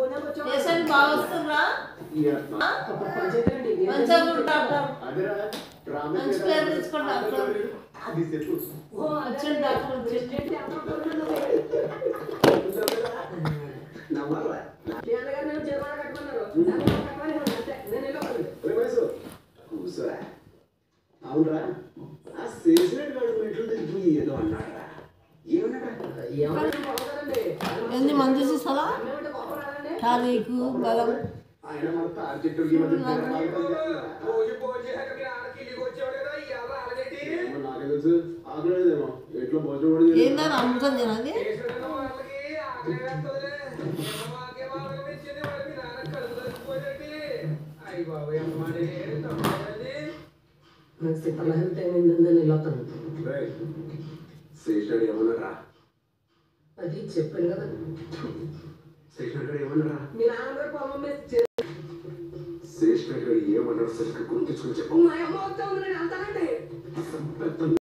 భోజనానికి వచ్చావా? పేషెంట్ బాగా వస్తుందా అప్పుడు పంచాయతీ అండి. మంచిగా ఉంటారు అదేరా మంచి పేరు తెచ్చుకోండి డాక్టర్ అది చెప్పు ఓ, అదే వచ్చిండు డాక్టర్ వచ్చి. ప్రెసిడెంట్ ఎవరో కొన్నాడు. నమ్మాలా మీ అన్నగారు నన్ను జరిమానా కట్టమన్నారు. జరిమానా కట్టమని నేను అంతే. నేను వెళ్ళిపోతాను. ఒరే వయసు కూర్చోరా అవునరా ఆ చేసినట్టు వాడు మెట్లు దిగి ఏదో అన్నాడరా ఏమన్నాడా ఏమన్నా బాగుంటుందండి. ఎన్ని మంది చూసాలా అన్నేమంటే గొప్ప రాదండి. టానిక్ బలం ఆయన మన తాడి చెట్టుకి మధ్య రోజు ఫోన్ చేశాక మీరు ఆడకి ఇల్లుకి వచ్చేవాడు కదా ఇవాళ ఆడగట్టి ఏమో నాకే తెలుసు ఆకలేదేమో ఎట్లా భోజనం కూడా చేయలేదు. ఏందని అమృతం తినది చేసిన వాళ్ళకి ఆకలి వేస్తుందిలే మాకే వాళ్ళకి తెచ్చింది వాడు మీ నాన్న కడుపు తగ్గిపోయేటి అయ్యి బాబు ఎంత మాట తప్పదండి నాకు శీతలహరి టైం అయిందని నేను వెళ్ళొస్తాను. రేయ్, శేషుడు ఏమన్నారా అది చెప్పాను కదా శేషుడు ఏమన్నారా మీ నాన్నగారు పొలం మీద చే- శేషుడు ఏమన్నాడు సరిగ్గా గుర్తించుకుని చెప్పు మా అమ్మ వస్తా ఉంది నేను వెళ్తానండి పెద్ద